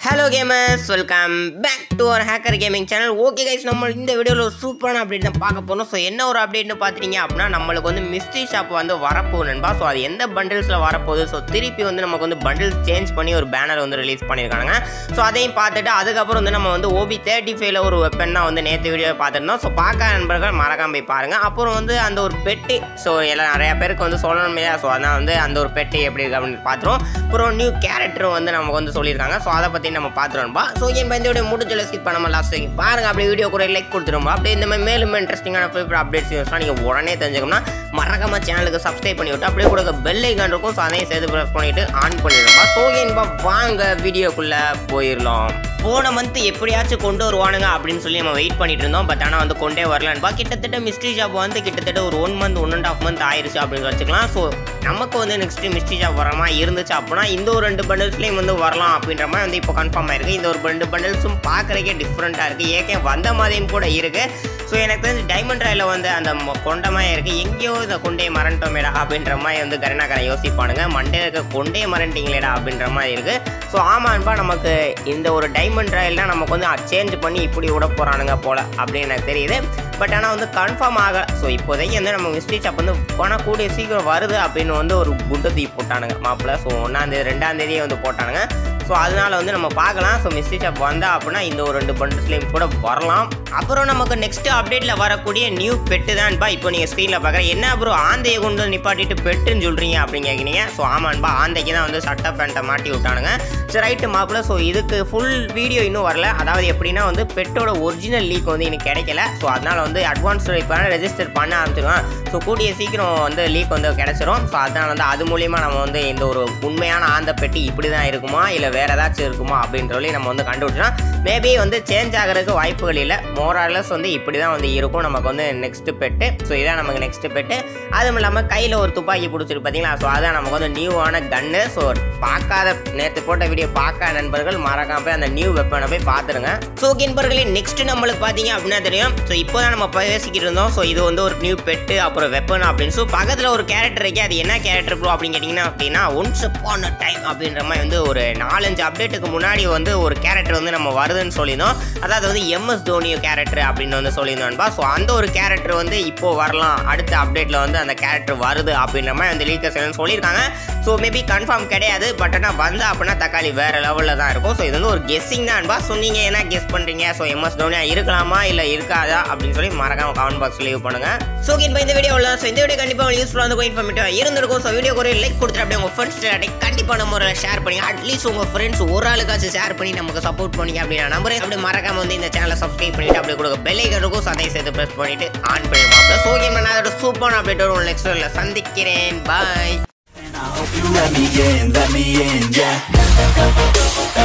Hello gamers welcome back to our hacker gaming channel okay guys நம்ம இந்த வீடியோவில் ஒரு சூப்பரான அப்டேட் தான் பார்க்க போகிறோம் ஸோ என்ன ஒரு அப்டேட்னு பார்த்துட்டீங்க அப்படின்னா நம்மளுக்கு வந்து மிஸ்ட்ரி ஷாப் வந்து வரப்போகுது நண்பா ஸோ அது எந்த பண்டில்ஸில் வரப்போகுது ஸோ திருப்பி வந்து நமக்கு வந்து பண்டில்ஸ் சேஞ்ச் பண்ணி ஒரு பேனர் வந்து ரிலீஸ் பண்ணியிருக்காங்க ஸோ அதையும் பார்த்துட்டு அதுக்கப்புறம் வந்து நம்ம வந்து ஓபி தேர்ட்டி ஃபைவ்ல ஒரு வெப்பன் தான் வந்து நேற்று வீடியோ பார்த்துருந்தோம் ஸோ பார்க்க நண்பர்கள் மறக்காம போய் பாருங்கள் அப்புறம் வந்து அந்த ஒரு பெட்டு ஸோ எல்லாம் நிறைய பேருக்கு வந்து சொல்லணும் இல்லையா ஸோ அதான் வந்து அந்த ஒரு பெட்டு எப்படி இருக்கு அப்படின்னு பார்த்துருவோம் அப்புறம் நியூ கேரக்டர் வந்து நமக்கு வந்து சொல்லியிருக்காங்க ஸோ அதை பற்றி நம்ம பார்த்துருவோம்பா ஸோ என் இந்த வீடியோ முடிஞ்சல ஸ்கிப் பண்ணாமல் லாஸ்ட் வரைக்கும் பாருங்க அப்படியே வீடியோ கூட லைக் கொடுத்துருவோம் அப்படியே இந்த மாதிரி மேலும் இன்ட்ரெஸ்டிங்கான ஃபேவரட் அப்டேட்ஸ் யூஸ்லாம் நீங்கள் உடனே தெரிஞ்சுக்கணும்னா மறக்காம சேனலுக்கு சப்ஸ்கிரைப் பண்ணி விட்டு அப்படியே கூட பெல் ஐக்கான் இருக்கும் ஸோ அதையும் சேர்த்து ப்ரெஸ் பண்ணிட்டு ஆன் பண்ணிடுவோம்பா ஸோ என்பா வாங்க வீடியோக்குள்ளே போயிடலாம் போன மந்த் எப்படியாச்சும் கொண்டு வருவானுங்க அப்படின்னு சொல்லி நம்ம வெயிட் பண்ணிட்டு இருந்தோம் பட் ஆனால் வந்து கொண்டே வரலன்பா கிட்டத்தட்ட மிஸ்ட்ரி ஜாப் வந்து கிட்டத்தட்ட ஒரு one month one and half month ஆயிருச்சு அப்படின்னு வச்சுக்கலாம் ஸோ நமக்கு வந்து நெக்ஸ்ட் மிஸ்ட்ரி ஜாப் வர மாதிரி இருந்துச்சு அப்படின்னா இந்த ஒரு ரெண்டு பண்டில்ஸ்லேயும் வந்து வரலாம் அப்படின்ற மாதிரி வந்து இப்போ கன்ஃபார்ம் ஆயிருக்கு இந்த ஒரு ரெண்டு பண்டில்ஸும் பார்க்குறக்கே டிஃப்ரெண்ட்டாக இருக்குது ஏகே வந்த மாதிரியும் கூட இருக்குது ஸோ எனக்கு தெரிஞ்சு டைமண்ட் ராயில் வந்து அந்த மொ- கொண்டமாக இருக்குது எங்கேயோ இந்த கொண்டே மறந்துட்டோமேடா அப்படின்ற மாதிரி வந்து கருணாகரன் யோசிப்பானுங்க மண்டே இருக்க கொண்டே மறந்துட்டீங்களேடா அப்படின்ற மாதிரி இருக்குது ஸோ ஆமான்பா நமக்கு இந்த ஒரு டைமண்ட் ராயல்னால் நமக்கு வந்து சேஞ்ச் பண்ணி இப்படி விட போகிறானுங்க போல் அப்படின்னு எனக்கு தெரியுது பட் ஆனால் வந்து கன்ஃபார்ம் ஆகலை ஸோ இப்போதைக்கு வந்து நம்ம மிஸ்ட்ரி ஷாப் வந்து போனால் கூடிய சீக்கிரம் வருது அப்படின்னு வந்து ஒரு குண்டு தூக்கி போட்டானுங்க மாப்பிள்ள ஸோ ஒன்றாந்தேதி ரெண்டாந்தேதியே வந்து போட்டானுங்க ஸோ அதனால வந்து நம்ம பார்க்கலாம் ஸோ மிஸ்ட்ரி ஷாப் வந்தா அப்படின்னா இந்த ஒரு ரெண்டு பண்டஸ்லையும் கூட வரலாம் அப்புறம் நமக்கு நெக்ஸ்ட் அப்டேட்டில் வரக்கூடிய நியூ பெட்டு தான்ப்பா இப்போ நீங்கள் ஸ்க்ரீனில் பார்க்குறேன் என்ன ப்ரோ ஆந்தையை கொண்டு வந்து நிப்பாட்டிட்டு பெட்டுன்னு சொல்கிறீங்க அப்படின்னு கேட்குறீங்க ஸோ ஆமான்பா ஆந்தைக்கு தான் வந்து சட்டை பேண்ட்டை மாட்டி விட்டானுங்க சரி ரைட்டு மாப்பிள்ள ஸோ இதுக்கு ஃபுல் வீடியோ இன்னும் வரல அதாவது எப்படின்னா வந்து பெட்டோட ஒரிஜினல் லீக் வந்து இன்னும் கிடைக்கல ஸோ அதனால் வந்து அட்வான்ஸ் இப்போ ரெஜிஸ்டர் பண்ண ஆரம்பிச்சிருவேன் ஸோ கூடிய சீக்கிரம் வந்து லீக் வந்து கிடைச்சிரும் ஸோ அதனால் வந்து அது மூலியமாக நம்ம வந்து இந்த ஒரு உண்மையான ஆந்த பெட்டி இப்படி தான் இருக்குமா இல்லை வேறு ஏதாச்சும் இருக்குமா அப்படின்ற சொல்லி நம்ம வந்து கண்டுபிடிச்சோம் மேபி வந்து சேஞ்ச் ஆகிறதுக்கு வாய்ப்புகள் இல்லை மோராலஸ் வந்து இப்படி தான் வந்து இருக்கும் நமக்கு வந்து நெக்ஸ்ட் பெட்டு ஸோ இதான் நமக்கு நெக்ஸ்ட் பெட்டு அதுவும் இல்லாமல் கையில் ஒரு துப்பாக்கி பிடிச்சிருக்கு பார்த்தீங்களா ஸோ அதான் நமக்கு வந்து நியூவான கன்னு ஸோ பார்க்காத நேற்று போட்ட வீடியோ பார்க்காத நண்பர்கள் மறக்காம போய் அந்த நியூ வெப்பனை போய் பார்த்துருங்க ஸோ நண்பர்களே நெக்ஸ்ட் நம்மளுக்கு பார்த்தீங்க அப்படின்னா தெரியும் ஸோ இப்போ தான் நம்ம பேசிக்கிட்டு இருந்தோம் ஸோ இது வந்து ஒரு நியூ பெட்டு அப்புறம் வெப்பன் அப்படின்னு ஸோ பக்கத்தில் ஒரு கேரக்டர் இருக்கு அது என்ன கேரக்டர் ப்ரோ அப்படின்னு கேட்டிங்கன்னா அப்படின்னா ஒன்ஸ் அப்பான் டைம் அப்படின்ற மாதிரி வந்து ஒரு நாலஞ்சு அப்டேட்டுக்கு முன்னாடி வந்து ஒரு கேரக்டர் வந்து நம்ம வருதுன்னு சொல்லியிருந்தோம் அதாவது வந்து எம்எஸ் தோனி கேரக்டர் அப்படின்னு வந்து சொல்லியிருந்தோம்பா ஸோ அந்த ஒரு கேரக்டர் வந்து இப்போ வரலாம் அடுத்த அப்டேட்டில் வந்து அந்த கேரக்டர் வருது அப்படின்ற மாதிரி அந்த லீக்கர்ஸ் எல்லாம் சொல்லியிருக்காங்க ஸோ மேபி கன்ஃபார்ம் கிடையாது பட் ஆனால் வந்தா அப்படின்னா தக்காளி வேற லெவலில் தான் இருக்கும் ஸோ இது வந்து ஒரு கெஸ்ஸிங் தான்பா ஸோ நீங்கள் என்ன கெஸ் பண்ணுறீங்க ஸோ எம்எஸ் தோனியா இருக்கலாமா இல்லை இருக்காதா அப்படின்னு சொல்லி மறக்காம கமெண்ட் பாக்ஸ் லீவ் பண்ணுங்க ஸோ இப்போ இந்த வீடியோ உள்ள ஸோ இந்த வீடியோ கண்டிப்பாக யூஸ்ஃபுல்லாக வந்து இன்ஃபர்மேட்டிவாக இருந்திருக்கும் ஸோ வீடியோ ஒரு லைக் கொடுத்துட்டு அப்படியே உங்கள் ஃப்ரெண்ட்ஸ் கண்டிப்பாக நம்ம ஒரு ஷேர் பண்ணி அட்லீஸ்ட் உங்கள் ஃப்ரெண்ட்ஸ் ஒரு ஆளுக்காச்சும் ஷேர் பண்ணி நமக்கு சப்போர்ட் பண்ணி அப்படி நான் நம்புறேன் அப்படியே மறக்காம வந்து இந்த சேனலை சப்ஸ்கிரைப் பண்ணிட்டு அப்படியே கொடுக்க பெல் ஐக்கன் இருக்கும் ஸோ அதையும் சேர்த்து ப்ரெஸ் பண்ணிட்டு ஆன் பண்ணிடுவாங்க ஸோ ஓகே நான் அதோட சூப்பரான அப்டேட் வரும் நெக்ஸ்ட் சந்திக்கிறேன் பாய் I hope you let me in, let me in, yeah.